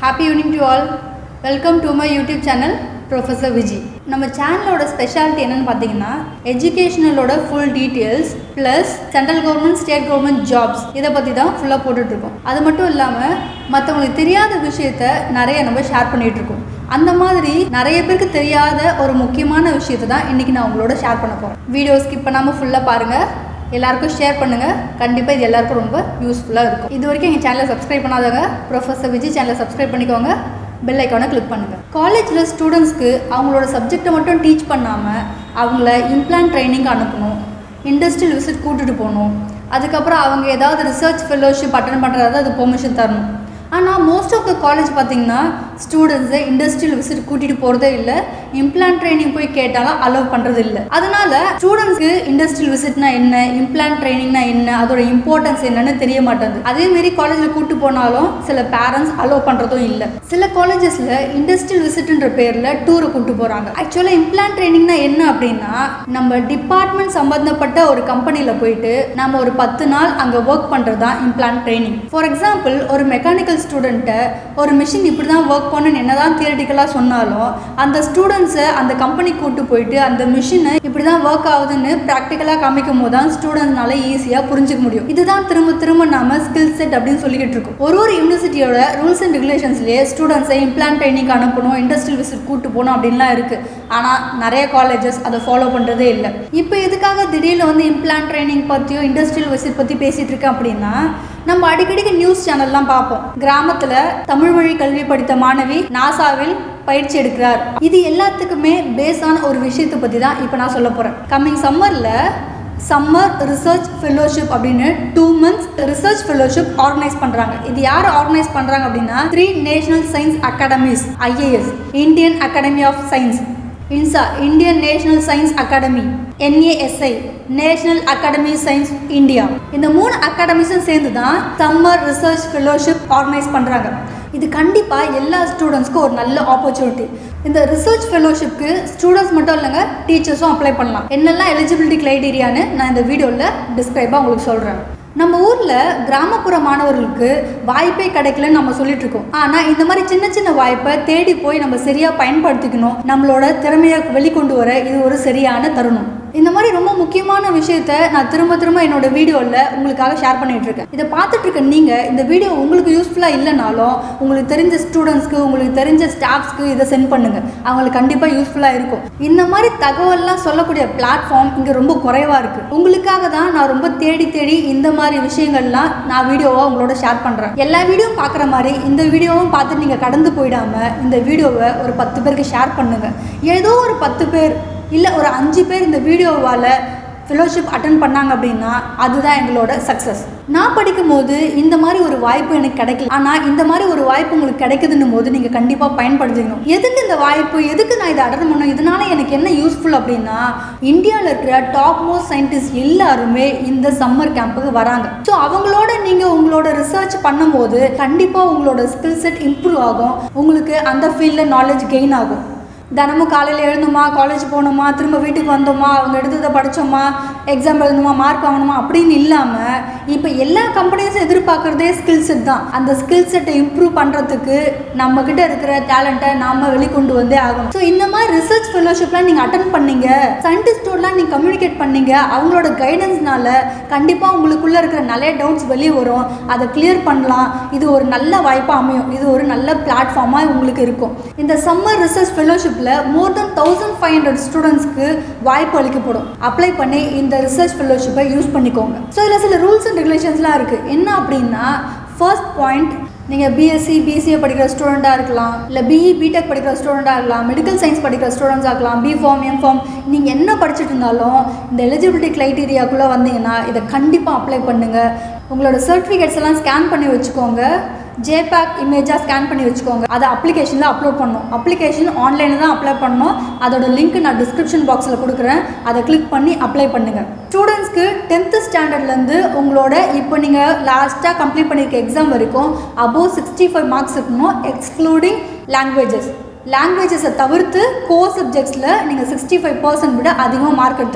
happy evening to all welcome to my YouTube channel professor Viji நம்ம சேனலோட speciality என்னன்னு பார்த்தீங்கன்னா எஜுகேஷனலோட full details plus central government state government jobs இதை பற்றி தான் ஃபுல்லாக போட்டுட்ருக்கோம் அது மட்டும் இல்லாமல் மற்றவங்களுக்கு தெரியாத விஷயத்த நிறைய நம்ம ஷேர் பண்ணிகிட்ருக்கோம் அந்த மாதிரி நிறைய பேருக்கு தெரியாத ஒரு முக்கியமான விஷயத்தை தான் இன்றைக்கி நான் உங்களோட ஷேர் பண்ண போகிறேன் வீடியோ ஸ்கிப் பண்ணாமல் ஃபுல்லாக பாருங்கள் எல்லாருக்கும் ஷேர் பண்ணுங்கள் கண்டிப்பாக இது எல்லாருக்கும் ரொம்ப யூஸ்ஃபுல்லாக இருக்கும் இது வரைக்கும் எங்கள் சேனலை சப்ஸ்கிரைப் பண்ணாதவங்க ப்ரொஃபஸர் விஜய் சேனலை சப்ஸ்கிரைப் பண்ணிக்கோங்க பெல் ஐக்கானை கிளிக் பண்ணுங்கள் காலேஜில் ஸ்டூடெண்ட்ஸ்க்கு அவங்களோட சப்ஜெக்டை மட்டும் டீச் பண்ணாமல் அவங்கள இம்ப்ளான் ட்ரைனிங் அனுப்பணும் இண்டஸ்ட்ரியல் விசிட் கூட்டிகிட்டு போகணும் அதுக்கப்புறம் அவங்க ஏதாவது ரிசர்ச் ஃபெலோஷிப் அட்டன் பண்ணுறதா அது பெர்மிஷன் தரணும் ஆனால் மோஸ்ட் ஆஃப் த காலேஜ் பார்த்தீங்கன்னா ஸ்டூடெண்ட்ஸை இண்டஸ்ட்ரியல் விசிட் கூட்டிகிட்டு போகிறதே இல்லை இம்ப்ளான் ட்ரைனிங் போய் கேட்டாலும் அலோவ் பண்ணுறது இல்லை அதனால ஸ்டூடெண்ட்ஸ்க்கு இண்டஸ்ட்ரியல் விசிட்னா என்ன இம்ப்ளான் ட்ரைனிங்னா என்ன அதோட இம்பார்ட்டன்ஸ் என்னன்னு தெரிய மாட்டேங்குது அதேமாரி காலேஜில் கூட்டு போனாலும் சில பேரண்ட்ஸ் அலோவ் பண்ணுறதும் இல்லை சில காலேஜஸில் இண்டஸ்ட்ரியல் விசிட்ன்ற பேரில் டூரை கூட்டு போகிறாங்க ஆக்சுவலாக இம்ப்ளான் ட்ரைனிங்னா என்ன அப்படின்னா நம்ம டிபார்ட்மெண்ட் சம்மந்தப்பட்ட ஒரு கம்பெனியில் போயிட்டு நம்ம ஒரு பத்து நாள் அங்கே ஒர்க் பண்ணுறது தான் இம்ப்ளான் ட்ரைனிங் ஃபார் எக்ஸாம்பிள் ஒரு மெக்கானிக்கல் ஸ்டூடெண்ட்டை ஒரு மிஷின் இப்படி தான் ஒர்க் பண்ணணும்னு என்ன தான் தியரட்டிக்கலாக சொன்னாலும் அந்த ஸ்டூடெண்ட்ஸை அந்த கம்பெனி கூட்டு போயிட்டு அந்த மிஷினை இப்படி தான் ஒர்க் ஆகுதுன்னு ப்ராக்டிக்கலாக காமிக்கும் போது தான் ஸ்டூடெண்ட்னால ஈஸியாக புரிஞ்சுக்க முடியும் இதுதான் திரும்ப திரும்ப நாம ஸ்கில் செட் அப்படின்னு சொல்லிக்கிட்டு இருக்கோம் ஒரு ஒரு யூனிவர்சிட்டியோட ரூல்ஸ் அண்ட் ரெகுலேஷன்ஸ்லேயே ஸ்டூடெண்ட்ஸை இம்ப்ளான் ட்ரைனிங் அனுப்பணும் இண்டஸ்ட்ரியல் விசிட் கூட்டு போகணும் அப்படின்லாம் இருக்குது ஆனால் நிறைய காலேஜஸ் அதை ஃபாலோ பண்ணுறதே இல்லை இப்போ எதுக்காக திடீர்னு வந்து இம்ப்ளான் ட்ரைனிங் பற்றியோ இண்டஸ்ட்ரியல் விசிட் பற்றி பேசிகிட்டு இருக்கேன் அப்படின்னா நம்ம அடிக்கடிக்கு நியூஸ் சேனல்லாம் பார்ப்போம் கிராமத்தில் தமிழ் வழி கல்வி படித்த மாணவி நாசாவில் பயிற்சி எடுக்கிறார் இது எல்லாத்துக்குமே பேஸான ஒரு விஷயத்தை பற்றி தான் இப்போ நான் சொல்ல போகிறேன் கம்மிங் சம்மரில் சம்மர் ரிசர்ச் ஃபெலோஷிப் அப்படின்னு two months research fellowship organise பண்ணுறாங்க இது யார் ஆர்கனைஸ் பண்ணுறாங்க அப்படின்னா three national science academies IAS Indian academy of science INSA Indian national science academy NASI national academy science India இந்த மூணு அகாடமிஸும் சேர்ந்து தான் சம்மர் ரிசர்ச் ஃபெலோஷிப் ஆர்கனைஸ் பண்ணுறாங்க இது கண்டிப்பாக எல்லா ஸ்டூடெண்ட்ஸ்க்கும் ஒரு நல்ல ஆப்பர்ச்சுனிட்டி இந்த ரிசர்ச் ஃபெலோஷிப்க்கு ஸ்டூடெண்ட்ஸ் மட்டும் இல்லைங்க டீச்சர்ஸும் அப்ளை பண்ணலாம் என்னெல்லாம் எலிஜிபிலிட்டி க்ரைட்டீரியான்னு நான் இந்த வீடியோவில் டிஸ்கிரைபாக உங்களுக்கு சொல்கிறேன் நம்ம ஊரில் கிராமப்புற மாணவர்களுக்கு வாய்ப்பே கிடைக்கலன்னு நம்ம சொல்லிட்டு இருக்கோம் ஆனால் இந்த மாதிரி சின்ன சின்ன வாய்ப்பை தேடி போய் நம்ம சரியாக பயன்படுத்திக்கணும் நம்மளோட திறமையை வெளிக்கொண்டு வர இது ஒரு சரியான தருணம் இந்த மாதிரி ரொம்ப முக்கியமான விஷயத்த நான் திரும்ப திரும்ப என்னோட வீடியோவில் உங்களுக்காக ஷேர் பண்ணிட்டு இருக்கேன் இதை பார்த்துட்டு இருக்க நீங்கள் இந்த வீடியோ உங்களுக்கு யூஸ்ஃபுல்லாக இல்லைனாலும் உங்களுக்கு தெரிஞ்ச ஸ்டூடெண்ட்ஸ்க்கு உங்களுக்கு தெரிஞ்ச ஸ்டாஃப்ஸ்க்கு இதை சென்ட் பண்ணுங்கள் அவங்களுக்கு கண்டிப்பாக யூஸ்ஃபுல்லாக இருக்கும் இந்த மாதிரி தகவல்லாம் சொல்லக்கூடிய பிளாட்ஃபார்ம் இங்கே ரொம்ப குறைவாக இருக்குது உங்களுக்காக தான் நான் ரொம்ப தேடி தேடி இந்த மாதிரி விஷயங்கள்லாம் நான் வீடியோவாக உங்களோட ஷேர் பண்ணுறேன் எல்லா வீடியோவும் பார்க்குற மாதிரி இந்த வீடியோவும் பார்த்துட்டு நீங்கள் கடந்து போயிடாமல் இந்த வீடியோவை ஒரு பத்து பேருக்கு ஷேர் பண்ணுங்கள் ஏதோ ஒரு பத்து பேர் இல்லை ஒரு அஞ்சு பேர் இந்த வீடியோவால் ஃபெலோஷிப் அட்டன் பண்ணாங்க அப்படின்னா அதுதான் எங்களோட சக்ஸஸ் நான் படிக்கும்போது இந்த மாதிரி ஒரு வாய்ப்பு எனக்கு கிடைக்கல ஆனால் இந்த மாதிரி ஒரு வாய்ப்பு உங்களுக்கு கிடைக்குதுன்னும் போது நீங்கள் கண்டிப்பாக பயன்படுத்திக்கணும் எதுக்கு இந்த வாய்ப்பு எதுக்கு நான் இதை அட்டன் பண்ணணும் இதனால எனக்கு என்ன யூஸ்ஃபுல் அப்படின்னா இந்தியாவில் இருக்கிற டாப் மோஸ்ட் சயின்டிஸ்ட் எல்லாருமே இந்த சம்மர் கேம்புக்கு வராங்க ஸோ அவங்களோட நீங்கள் உங்களோட ரிசர்ச் பண்ணும்போது கண்டிப்பாக உங்களோட ஸ்கில் செட் இம்ப்ரூவ் ஆகும் உங்களுக்கு அந்த ஃபீல்டில் நாலேஜ் கெயின் ஆகும் தினமும் காலையில் எழுந்தோமா காலேஜ் போனோமா திரும்ப வீட்டுக்கு வந்தோமா அவங்க எடுத்ததை படித்தோமா எக்ஸாம் எழுதணுமா மார்க் வாங்கணுமா அப்படின்னு இல்லாமல் இப்போ எல்லா கம்பெனிஸும் எதிர்பார்க்குறதே ஸ்கில் செட் தான் அந்த ஸ்கில் செட்டை இம்ப்ரூவ் பண்ணுறதுக்கு நம்மக்கிட்ட இருக்கிற டேலண்ட்டை நாம் வெளிக்கொண்டு வந்தே ஆகணும் ஸோ இந்த மாதிரி ரிசர்ச் ஃபெலோஷிப்லாம் நீங்கள் அட்டன் பண்ணீங்க சயின்டிஸ்டோடலாம் நீங்கள் கம்யூனிகேட் பண்ணீங்க அவங்களோட கைடன்ஸ்னால கண்டிப்பாக உங்களுக்குள்ளே இருக்கிற நிறைய டவுட்ஸ் வெளியே வரும் அதை கிளியர் பண்ணலாம் இது ஒரு நல்ல வாய்ப்பாக அமையும் இது ஒரு நல்ல பிளாட்ஃபார்மாக உங்களுக்கு இருக்கும் இந்த சம்மர் ரிசர்ச் ஃபெலோஷிப்பில் more than thousand five hundred ஸ்டூடெண்ட்ஸ்க்கு வாய்ப்பு அளிக்கப்படும் அப்ளை பண்ணி இந்த ரிசர்ச் ஃபெலோஷிப்பை யூஸ் பண்ணிக்கோங்க ஸோ இதில் சில ரூல்ஸ் அண்ட் ரெகுலேஷன்ஸ்லாம் இருக்குது என்ன அப்படின்னா ஃபர்ஸ்ட் பாயிண்ட் நீங்கள் பிஎஸ்சி பிசிஏ படிக்கிற ஸ்டூடெண்ட்டாக இருக்கலாம் இல்லை பிஇ பிடெக் படிக்கிற ஸ்டூடெண்ட்டாக இருக்கலாம் மெடிக்கல் சயின்ஸ் படிக்கிற ஸ்டூடெண்ட்ஸாக இருக்கலாம் பிஃபார்ம் எம்ஃபார்ம் நீங்கள் என்ன படிச்சுட்டு இருந்தாலும் இந்த எலிஜிபிலிட்டி க்ரைட்டீரியாக்குள்ளே வந்தீங்கன்னா இதை கண்டிப்பாக அப்ளை பண்ணுங்கள் உங்களோட சர்டிஃபிகேட்ஸ் எல்லாம் ஸ்கேன் பண்ணி வச்சுக்கோங்க ஜேபேக் இமேஜாக ஸ்கேன் பண்ணி வச்சுக்கோங்க அதை அப்ளிகேஷனில் அப்லோட் பண்ணணும் அப்ளிகேஷன் ஆன்லைனில் தான் அப்ளை பண்ணணும் அதோட லிங்க் நான் டிஸ்கிரிப்ஷன் பாக்ஸில் கொடுக்குறேன் அதை கிளிக் பண்ணி அப்ளை பண்ணுங்கள் ஸ்டூடெண்ட்ஸ்க்கு டென்த்து ஸ்டாண்டர்ட்லேருந்து உங்களோட இப்போ நீங்கள் லாஸ்ட்டாக கம்ப்ளீட் பண்ணியிருக்க எக்ஸாம் வரைக்கும் அபோவ் சிக்ஸ்டி ஃபைவ் மார்க்ஸ் இருக்கணும் எக்ஸ்க்ளூடிங் லாங்குவேஜஸ் லாங்குவேஜஸை தவிர்த்து கோர் சப்ஜெக்ட்ஸில் நீங்கள் சிக்ஸ்டி ஃபைவ் பர்சன்ட் விட அதிகமாக மார்க் எடுத்துருக்கணும்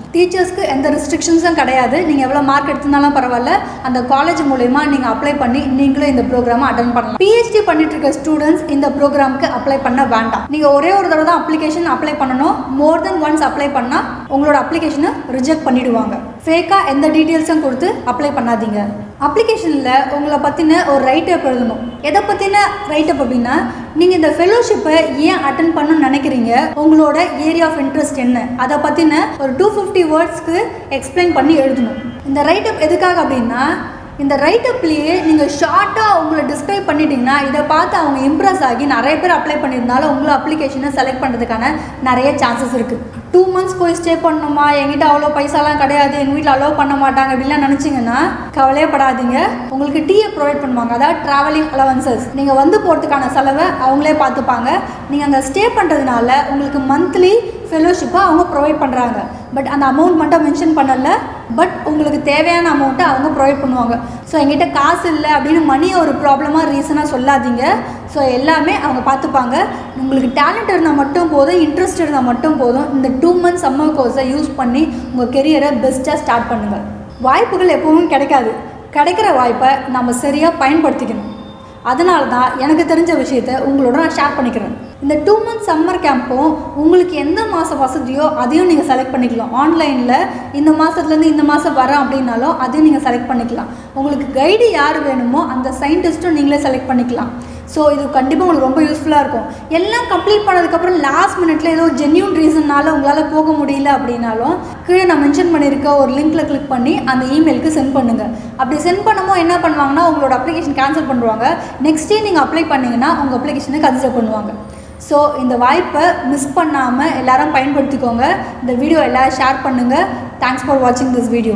டீச்சர்ஸ்க்கு எந்த ரெஸ்ட்ரிக்ஷன்ஸும் கிடையாது நீங்கள் எவ்வளோ மார்க் எடுத்திருந்தாலும் பரவாயில்ல அந்த காலேஜ் மூலயமா நீங்கள் அப்ளை பண்ணி நீங்களும் இந்த ப்ரோக்ராமை அட்டன் பண்ணலாம் பிஹெச்டி பண்ணிட்டு இருக்க ஸ்டூடெண்ட்ஸ் இந்த ப்ரோக்ராமுக்கு அப்ளை பண்ண வேண்டாம் நீங்கள் ஒரே ஒரு தடவை தான் அப்ளிகேஷன் அப்ளை பண்ணணும் மோர் தென் ஒன்ஸ் அப்ளை பண்ணால் உங்களோட அப்ளிகேஷனை ரிஜெக்ட் பண்ணிடுவாங்க ஃபேக்காக எந்த டீட்டெயில்ஸும் கொடுத்து அப்ளை பண்ணாதீங்க அப்ளிகேஷனில் உங்களை பற்றின ஒரு ரைட்டப் எழுதணும் எதை பற்றின ரைட்டப் அப்படின்னா நீங்கள் இந்த ஃபெலோஷிப்பை ஏன் அட்டன் பண்ணணும்னு நினைக்கிறீங்க உங்களோட ஏரியா ஆஃப் இன்ட்ரெஸ்ட் என்ன அதை பற்றின ஒரு டூ ஃபிஃப்டி வேர்ட்ஸ்க்கு எக்ஸ்பிளைன் பண்ணி எழுதணும் இந்த ரைட்டப் எதுக்காக அப்படின்னா இந்த ரைட்டப்லேயே நீங்கள் ஷார்ட்டாக உங்களை டிஸ்கிரைப் பண்ணிட்டீங்கன்னா இதை பார்த்து அவங்க இம்ப்ரெஸ் ஆகி நிறைய பேர் அப்ளை பண்ணியிருந்தாலும் உங்களை அப்ளிகேஷனை செலக்ட் பண்ணுறதுக்கான நிறைய சான்சஸ் இருக்குது டூ மந்த்ஸ் போய் ஸ்டே பண்ணணுமா என்கிட்ட அவ்வளோ பைசாலாம் கிடையாது எங்கள் வீட்டில் அலோவ் பண்ண மாட்டாங்க அப்படிலாம் நினச்சிங்கன்னா கவலையே படாதீங்க உங்களுக்கு டீயை ப்ரொவைட் பண்ணுவாங்க அதாவது ட்ராவலிங் அலவன்சஸ் நீங்கள் வந்து போகிறதுக்கான செலவை அவங்களே பார்த்துப்பாங்க நீங்கள் அங்கே ஸ்டே பண்ணுறதுனால உங்களுக்கு மந்த்லி ஃபெலோஷிப்பை அவங்க ப்ரொவைட் பண்ணுறாங்க பட் அந்த அமௌண்ட் மட்டும் மென்ஷன் பண்ணல பட் உங்களுக்கு தேவையான அமௌண்ட்டை அவங்க ப்ரொவைட் பண்ணுவாங்க ஸோ எங்கிட்ட காசு இல்லை அப்படின்னு மணி ஒரு ப்ராப்ளமாக ரீசனாக சொல்லாதீங்க ஸோ எல்லாமே அவங்க பார்த்துப்பாங்க உங்களுக்கு டேலண்ட் இருந்தால் மட்டும் போதும் இன்ட்ரெஸ்ட் இருந்தால் மட்டும் போதும் இந்த டூ மந்த்ஸ் சம்மர் கோர்ஸை யூஸ் பண்ணி உங்கள் கெரியரை பெஸ்ட்டாக ஸ்டார்ட் பண்ணுங்கள் வாய்ப்புகள் எப்பவும் கிடைக்காது கிடைக்கிற வாய்ப்பை நம்ம சரியாக பயன்படுத்திக்கணும் அதனால தான் எனக்கு தெரிஞ்ச விஷயத்த உங்களோட நான் ஷேர் பண்ணிக்கிறேன் இந்த டூ மந்த்ஸ் சம்மர் கேம்பும் உங்களுக்கு எந்த மாதம் வசதியோ அதையும் நீங்கள் செலக்ட் பண்ணிக்கலாம் ஆன்லைனில் இந்த மாதத்துலேருந்து இந்த மாதம் வரேன் அப்படின்னாலும் அதையும் நீங்கள் செலக்ட் பண்ணிக்கலாம் உங்களுக்கு கைடு யார் வேணுமோ அந்த சயின்டிஸ்ட்டும் நீங்களே செலக்ட் பண்ணிக்கலாம் ஸோ இது கண்டிப்பாக உங்களுக்கு ரொம்ப யூஸ்ஃபுல்லாக இருக்கும் எல்லாம் கம்ப்ளீட் பண்ணதுக்கப்புறம் லாஸ்ட் மினிட்ல ஏதோ ஜென்யூன் ரீசன்னால உங்களால் போக முடியல அப்படின்னாலும் கீழே நான் மென்ஷன் பண்ணியிருக்க ஒரு லிங்க்ல கிளிக் பண்ணி அந்த இமெயிலுக்கு சென்ட் பண்ணுங்கள் அப்படி சென்ட் பண்ணும்போது என்ன பண்ணுவாங்கன்னா உங்களோட அப்ளிகேஷன் கேன்சல் பண்ணுவாங்க நெக்ஸ்ட் டே நீங்கள் அப்ளை பண்ணீங்கன்னா உங்கள் அப்ளிகேஷனை கன்சிடர் பண்ணுவாங்க ஸோ இந்த வாய்ப்பை மிஸ் பண்ணாமல் எல்லாரும் பயன்படுத்திக்கோங்க இந்த வீடியோ எல்லாரும் ஷேர் பண்ணுங்கள் தேங்க்ஸ் ஃபார் வாட்சிங் திஸ் வீடியோ